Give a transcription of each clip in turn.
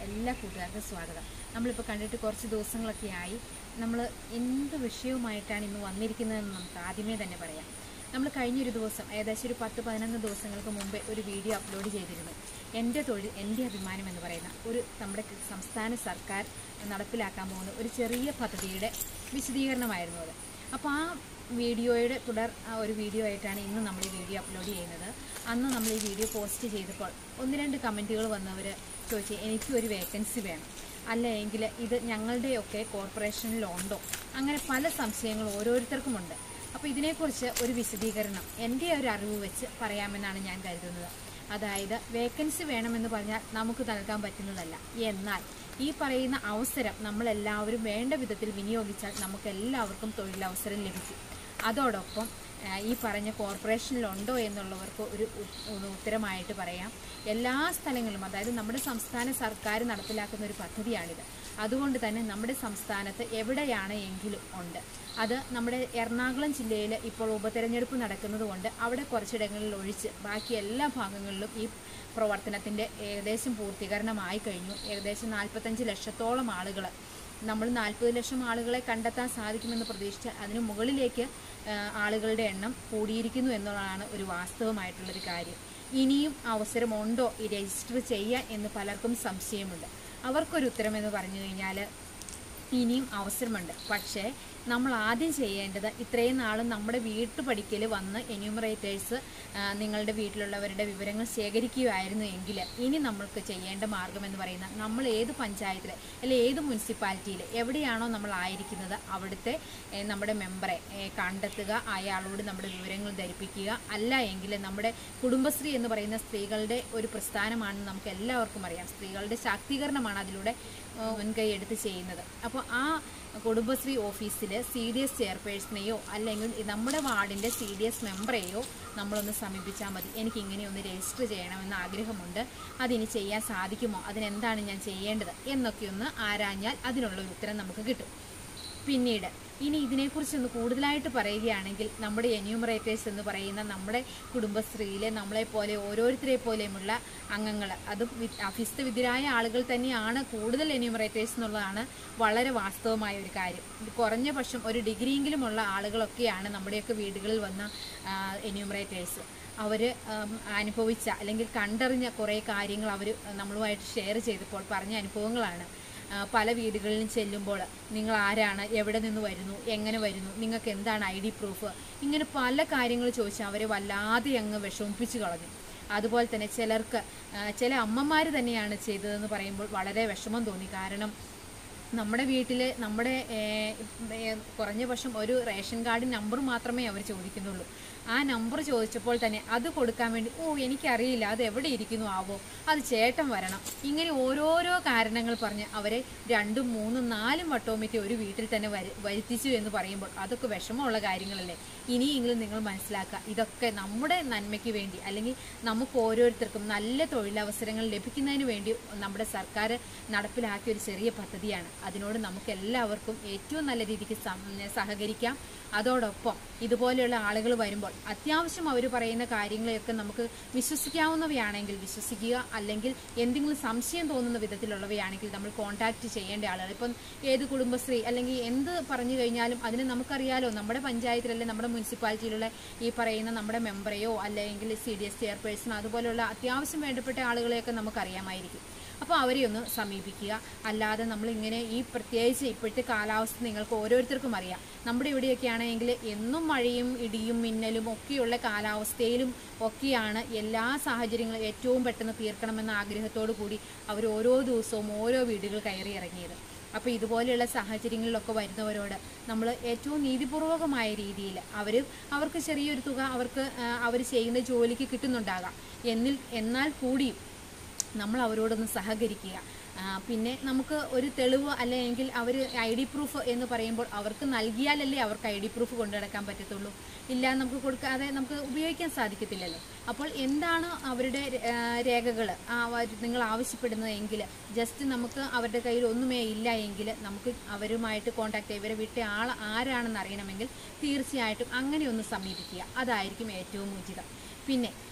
എല്ലാ കൂട്ടുകാർക്കും സ്വാഗതം നമ്മളിപ്പോൾ കണ്ടിട്ട് കുറച്ച് ദിവസങ്ങളൊക്കെ ആയി നമ്മൾ എന്ത് വിഷയവുമായിട്ടാണ് ഇന്ന് വന്നിരിക്കുന്നതെന്ന് നമുക്ക് ആദ്യമേ തന്നെ പറയാം നമ്മൾ കഴിഞ്ഞൊരു ദിവസം ഏകദേശം ഒരു പത്ത് പതിനൊന്ന് ദിവസങ്ങൾക്ക് മുമ്പേ ഒരു വീഡിയോ അപ്ലോഡ് ചെയ്തിരുന്നു എൻ്റെ തൊഴിൽ എൻ്റെ അഭിമാനം എന്ന് പറയുന്ന ഒരു നമ്മുടെ സംസ്ഥാന സർക്കാർ നടപ്പിലാക്കാൻ പോകുന്ന ഒരു ചെറിയ പദ്ധതിയുടെ വിശദീകരണമായിരുന്നു അത് അപ്പോൾ ആ വീഡിയോയുടെ തുടർ ആ ഒരു വീഡിയോ ആയിട്ടാണ് ഇന്ന് നമ്മൾ ഈ വീഡിയോ അപ്ലോഡ് ചെയ്യുന്നത് അന്ന് നമ്മൾ ഈ വീഡിയോ പോസ്റ്റ് ചെയ്തപ്പോൾ ഒന്ന് രണ്ട് കമൻറ്റുകൾ വന്നവർ ചോദിച്ചു എനിക്കും ഒരു വേക്കൻസി വേണം അല്ല എങ്കിൽ ഇത് ഞങ്ങളുടെയൊക്കെ കോർപ്പറേഷനിലുണ്ടോ അങ്ങനെ പല സംശയങ്ങൾ ഓരോരുത്തർക്കുമുണ്ട് അപ്പോൾ ഇതിനെക്കുറിച്ച് ഒരു വിശദീകരണം എൻ്റെ ഒരു അറിവ് വെച്ച് പറയാമെന്നാണ് ഞാൻ കരുതുന്നത് അതായത് വേക്കൻസി വേണമെന്ന് പറഞ്ഞാൽ നമുക്ക് നൽകാൻ പറ്റുന്നതല്ല എന്നാൽ ഈ പറയുന്ന അവസരം നമ്മളെല്ലാവരും വേണ്ട വിധത്തിൽ വിനിയോഗിച്ചാൽ നമുക്ക് എല്ലാവർക്കും തൊഴിലവസരം ലഭിക്കും അതോടൊപ്പം ആ, ഈ പറഞ്ഞ കോർപ്പറേഷനിലുണ്ടോ എന്നുള്ളവർക്ക് ഒരു ഉ- ഒരു ഉത്തരമായിട്ട് പറയാം എല്ലാ സ്ഥലങ്ങളിലും അതായത് നമ്മുടെ സംസ്ഥാന സർക്കാർ നടപ്പിലാക്കുന്ന ഒരു പദ്ധതിയാണിത് അതുകൊണ്ട് തന്നെ നമ്മുടെ സംസ്ഥാനത്ത് എവിടെയാണ് എങ്കിലും ഉണ്ട് അത് നമ്മുടെ എറണാകുളം ജില്ലയിൽ ഇപ്പോൾ ഉപതെരഞ്ഞെടുപ്പ് നടക്കുന്നത് കൊണ്ട് അവിടെ കുറച്ചിടങ്ങളിൽ ഒഴിച്ച് ബാക്കി എല്ലാ ഭാഗങ്ങളിലും ഈ പ്രവർത്തനത്തിൻ്റെ ഏകദേശം പൂർത്തീകരണമായി കഴിഞ്ഞു ഏകദേശം നാൽപ്പത്തഞ്ച് ലക്ഷത്തോളം ആളുകൾ നമ്മൾ നാൽപ്പത് ലക്ഷം ആളുകളെ കണ്ടെത്താൻ സാധിക്കുമെന്ന് പ്രതീക്ഷിച്ച് അതിന് മുകളിലേക്ക് ആ, ആളുകളുടെ എണ്ണം കൂടിയിരിക്കുന്നു എന്നുള്ളതാണ് ഒരു വാസ്തവമായിട്ടുള്ളൊരു കാര്യം ഇനിയും അവസരമുണ്ടോ ഈ രജിസ്റ്റർ ചെയ്യാൻ എന്ന് പലർക്കും സംശയമുണ്ട് അവർക്കൊരു ഉത്തരം എന്ന് പറഞ്ഞു കഴിഞ്ഞാൽ ഇനിയും അവസരമുണ്ട് പക്ഷേ നമ്മൾ ആദ്യം ചെയ്യേണ്ടത് ഇത്രയും നാളും നമ്മുടെ വീട്ടുപടിക്കൽ വന്ന് എന്യൂമറേറ്റേഴ്സ് നിങ്ങളുടെ വീട്ടിലുള്ളവരുടെ വിവരങ്ങൾ ശേഖരിക്കുകയായിരുന്നു എങ്കിൽ ഇനി നമ്മൾക്ക് ചെയ്യേണ്ട മാർഗം എന്ന് പറയുന്നത് നമ്മൾ ഏത് പഞ്ചായത്തിൽ അല്ലെ ഏത് മുനിസിപ്പാലിറ്റിയിൽ എവിടെയാണോ നമ്മൾ ആയിരിക്കുന്നത് അവിടുത്തെ ഏ, നമ്മുടെ മെമ്പറെ ഏ, കണ്ടെത്തുക അയാളോട് നമ്മുടെ വിവരങ്ങൾ ധരിപ്പിക്കുക അല്ല എങ്കിൽ നമ്മുടെ കുടുംബശ്രീ എന്ന് പറയുന്ന സ്ത്രീകളുടെ ഒരു പ്രസ്ഥാനമാണെന്ന് നമുക്ക് എല്ലാവർക്കും അറിയാം സ്ത്രീകളുടെ ശാക്തീകരണമാണ് അതിലൂടെ ആ, മുൻകൈ എടുത്ത് ചെയ്യുന്നത് അപ്പോൾ ആ കുടുംബശ്രീ ഓഫീസിൽ സി ഡി എസ് ചെയർപേഴ്സണെയോ അല്ലെങ്കിൽ നമ്മുടെ വാർഡിൻ്റെ സി ഡി എസ് മെമ്പറെയോ നമ്മളൊന്ന് സമീപിച്ചാൽ മതി എനിക്ക് ഇങ്ങനെ ഒന്ന് രജിസ്റ്റർ ചെയ്യണമെന്ന് ആഗ്രഹമുണ്ട് അതിനി ചെയ്യാൻ സാധിക്കുമോ അതിനെന്താണ് ഞാൻ ചെയ്യേണ്ടത് എന്നൊക്കെ ഒന്ന് ആരാഞ്ഞാൽ അതിനുള്ള ഒരു ഉത്തരം നമുക്ക് കിട്ടും പിന്നീട് ഇനി ഇതിനെക്കുറിച്ചൊന്ന് കൂടുതലായിട്ട് പറയുകയാണെങ്കിൽ നമ്മുടെ എന്യൂമറേറ്റേഴ്സ് എന്ന് പറയുന്ന നമ്മുടെ കുടുംബശ്രീയിലെ നമ്മളെപ്പോലെ ഓരോരുത്തരെ പോലെയുമുള്ള അംഗങ്ങൾ അതും വി- അഭ്യസ്തവിദ്യരായ ആളുകൾ തന്നെയാണ് കൂടുതൽ എന്യൂമറേറ്റേഴ്സ് എന്നുള്ളതാണ് വളരെ വാസ്തവമായ ഒരു കാര്യം ഇത് കുറഞ്ഞ പക്ഷം ഒരു ഡിഗ്രിയെങ്കിലുമുള്ള ആളുകളൊക്കെയാണ് നമ്മുടെയൊക്കെ വീടുകളിൽ വന്ന എന്യൂമറേറ്റേഴ്സ് അവർ അനുഭവിച്ച അല്ലെങ്കിൽ കണ്ടറിഞ്ഞ കുറേ കാര്യങ്ങൾ അവർ നമ്മളുമായിട്ട് ഷെയർ ചെയ്തപ്പോൾ പറഞ്ഞ അനുഭവങ്ങളാണ് ആ, പല വീടുകളിലും ചെല്ലുമ്പോൾ നിങ്ങൾ ആരാണ് എവിടെ നിന്ന് വരുന്നു എങ്ങനെ വരുന്നു നിങ്ങൾക്ക് എന്താണ് ഐ ഡി പ്രൂഫ് ഇങ്ങനെ പല കാര്യങ്ങൾ ചോദിച്ച് അവരെ വല്ലാതെ അങ്ങ് വിഷമിപ്പിച്ച് കളഞ്ഞു അതുപോലെ തന്നെ ചിലർക്ക് ആ, ചില അമ്മമാർ തന്നെയാണ് ചെയ്തതെന്ന് പറയുമ്പോൾ വളരെ വിഷമം തോന്നി കാരണം നമ്മുടെ വീട്ടിൽ നമ്മുടെ ഏഹ്, ഏഹ്, കുറഞ്ഞ പക്ഷം ഒരു റേഷൻ കാർഡ് നമ്പർ മാത്രമേ അവർ ചോദിക്കുന്നുള്ളൂ ആ നമ്പർ ചോദിച്ചപ്പോൾ തന്നെ അത് കൊടുക്കാൻ വേണ്ടി ഓ എനിക്കറിയില്ല അത് എവിടെ ഇരിക്കുന്നു ആവോ അത് ചേട്ടൻ വരണം ഇങ്ങനെ ഓരോരോ കാരണങ്ങൾ പറഞ്ഞ് അവരെ രണ്ടും മൂന്നും നാലും വട്ടോമിറ്റി ഒരു വീട്ടിൽ തന്നെ വരു- വരുത്തിച്ചു എന്ന് പറയുമ്പോൾ അതൊക്കെ വിഷമമുള്ള കാര്യങ്ങളല്ലേ ഇനിയെങ്കിലും നിങ്ങൾ മനസ്സിലാക്കുക ഇതൊക്കെ നമ്മുടെ നന്മയ്ക്ക് വേണ്ടി അല്ലെങ്കിൽ നമുക്ക് ഓരോരുത്തർക്കും നല്ല തൊഴിലവസരങ്ങൾ ലഭിക്കുന്നതിന് വേണ്ടി നമ്മുടെ സർക്കാർ നടപ്പിലാക്കിയ ഒരു ചെറിയ പദ്ധതിയാണ് അതിനോട് നമുക്ക് എല്ലാവർക്കും ഏറ്റവും നല്ല രീതിക്ക് സം- സഹകരിക്കാം അതോടൊപ്പം ഇതുപോലെയുള്ള ആളുകൾ വരുമ്പോൾ അത്യാവശ്യം അവർ പറയുന്ന കാര്യങ്ങളെയൊക്കെ നമുക്ക് വിശ്വസിക്കാവുന്നവയാണെങ്കിൽ വിശ്വസിക്കുക അല്ലെങ്കിൽ എന്തെങ്കിലും സംശയം തോന്നുന്ന വിധത്തിലുള്ളവയാണെങ്കിൽ നമ്മൾ കോൺടാക്ട് ചെയ്യേണ്ട ആളുകൾ ഇപ്പം ഏത് കുടുംബശ്രീ അല്ലെങ്കിൽ എന്ത് പറഞ്ഞു കഴിഞ്ഞാലും അതിന് നമുക്കറിയാലോ നമ്മുടെ പഞ്ചായത്തിലല്ലേ നമ്മുടെ മുനിസിപ്പാലിറ്റിയിലുള്ള ഈ പറയുന്ന നമ്മുടെ മെമ്പറെയോ അല്ലെങ്കിൽ സി ഡി എസ് ചെയർപേഴ്സണോ അതുപോലെയുള്ള അത്യാവശ്യം വേണ്ടപ്പെട്ട ആളുകളെയൊക്കെ നമുക്കറിയാമായിരിക്കും അപ്പോൾ അവരെ ഒന്ന് സമീപിക്കുക അല്ലാതെ നമ്മളിങ്ങനെ ഈ പ്രത്യേകിച്ച് ഇപ്പോഴത്തെ കാലാവസ്ഥ നിങ്ങൾക്ക് ഓരോരുത്തർക്കും അറിയാം നമ്മുടെ ഇവിടെയൊക്കെ ആണെങ്കിൽ എന്നും മഴയും ഇടിയും മിന്നലും ഒക്കെയുള്ള കാലാവസ്ഥയിലും ഒക്കെയാണ് എല്ലാ സാഹചര്യങ്ങളും ഏറ്റവും പെട്ടെന്ന് തീർക്കണമെന്ന ആഗ്രഹത്തോടു കൂടി അവർ ഓരോ ദിവസവും ഓരോ വീടുകൾ കയറി ഇറങ്ങിയത് അപ്പോൾ ഇതുപോലെയുള്ള സാഹചര്യങ്ങളിലൊക്കെ വരുന്നവരോട് നമ്മൾ ഏറ്റവും നീതിപൂർവകമായ രീതിയിൽ അവർ അവർക്ക് ചെറിയൊരു തുക അവർക്ക് അവർ ചെയ്യുന്ന ജോലിക്ക് കിട്ടുന്നുണ്ടാകാം എന്നിൽ എന്നാൽ കൂടിയും നമ്മൾ അവരോടൊന്ന് സഹകരിക്കുക ആ, പിന്നെ നമുക്ക് ഒരു തെളിവ് അല്ലെങ്കിൽ അവർ ഐ ഡി പ്രൂഫ് എന്ന് പറയുമ്പോൾ അവർക്ക് നൽകിയാലല്ലേ അവർക്ക് ഐ ഡി പ്രൂഫ് കൊണ്ടു നടക്കാൻ പറ്റത്തുള്ളൂ ഇല്ല നമുക്ക് കൊടുക്കാതെ നമുക്ക് ഉപയോഗിക്കാൻ സാധിക്കത്തില്ലല്ലോ അപ്പോൾ എന്താണ് അവരുടെ രേഖകൾ നിങ്ങൾ ആവശ്യപ്പെടുന്നത് എങ്കിൽ ജസ്റ്റ് നമുക്ക് അവരുടെ കയ്യിൽ ഒന്നുമേ ഇല്ല എങ്കിൽ നമുക്ക് അവരുമായിട്ട് കോൺടാക്ട് ചെയ്യുക ഇവരെ വിട്ട ആൾ ആരാണെന്ന് അറിയണമെങ്കിൽ തീർച്ചയായിട്ടും അങ്ങനെ ഒന്ന് സമീപിക്കുക അതായിരിക്കും ഏറ്റവും ഉചിതം പിന്നെ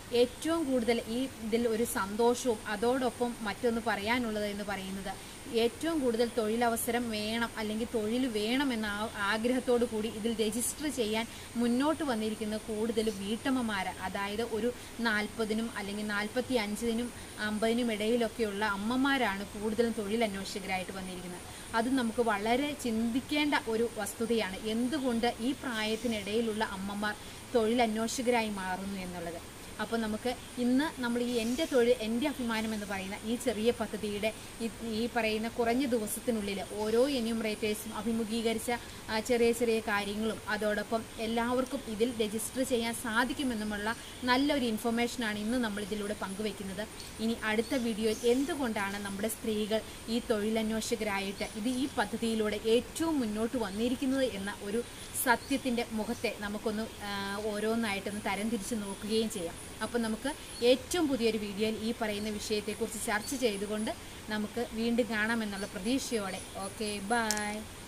ഏറ്റവും കൂടുതൽ ഈ ഇതിൽ ഒരു സന്തോഷവും അതോടൊപ്പം മറ്റൊന്ന് പറയാനുള്ളത് എന്ന് പറയുന്നത് ഏറ്റവും കൂടുതൽ തൊഴിലവസരം വേണം അല്ലെങ്കിൽ തൊഴിൽ വേണം എന്ന ആ- ആഗ്രഹത്തോടു കൂടി ഇതിൽ രജിസ്റ്റർ ചെയ്യാൻ മുന്നോട്ട് വന്നിരിക്കുന്ന കൂടുതൽ വീട്ടമ്മമാര് അതായത് ഒരു നാൽപ്പതിനും അല്ലെങ്കിൽ നാൽപ്പത്തി അഞ്ചിനും അമ്പതിനും ഇടയിലൊക്കെയുള്ള അമ്മമാരാണ് കൂടുതലും തൊഴിൽ അന്വേഷകരായിട്ട് വന്നിരിക്കുന്നത് അത് നമുക്ക് വളരെ ചിന്തിക്കേണ്ട ഒരു വസ്തുതയാണ് എന്തുകൊണ്ട് ഈ പ്രായത്തിനിടയിലുള്ള അമ്മമാർ തൊഴിൽ അന്വേഷകരായി മാറുന്നു എന്നുള്ളത് അപ്പോൾ നമുക്ക് ഇന്ന് നമ്മൾ ഈ എൻ്റെ തൊഴിൽ എൻ്റെ അഭിമാനം എന്ന് പറയുന്ന ഈ ചെറിയ പദ്ധതിയുടെ ഈ- ഈ പറയുന്ന കുറഞ്ഞ ദിവസത്തിനുള്ളിൽ ഓരോ എന്യൂമറേറ്റേഴ്സും അഭിമുഖീകരിച്ച ആ, ചെറിയ ചെറിയ കാര്യങ്ങളും അതോടൊപ്പം എല്ലാവർക്കും ഇതിൽ രജിസ്റ്റർ ചെയ്യാൻ സാധിക്കുമെന്നുമുള്ള നല്ലൊരു ഇൻഫർമേഷനാണ് ഇന്ന് നമ്മൾ ഇതിലൂടെ പങ്കുവെക്കുന്നത് ഇനി അടുത്ത വീഡിയോയിൽ എന്തുകൊണ്ടാണ് നമ്മുടെ സ്ത്രീകൾ ഈ തൊഴിലന്വേഷകരായിട്ട് ഇത് ഈ പദ്ധതിയിലൂടെ ഏറ്റവും മുന്നോട്ട് വന്നിരിക്കുന്നത് എന്ന ഒരു സത്യത്തിൻ്റെ മുഖത്തെ നമുക്കൊന്ന് ആ, ഓരോന്നായിട്ടൊന്ന് തരംതിരിച്ച് നോക്കുകയും ചെയ്യാം അപ്പം നമുക്ക് ഏറ്റവും പുതിയൊരു വീഡിയോയിൽ ഈ പറയുന്ന വിഷയത്തെക്കുറിച്ച് ചർച്ച ചെയ്തുകൊണ്ട് നമുക്ക് വീണ്ടും കാണാമെന്നുള്ള പ്രതീക്ഷയോടെ ഓക്കെ ബൈ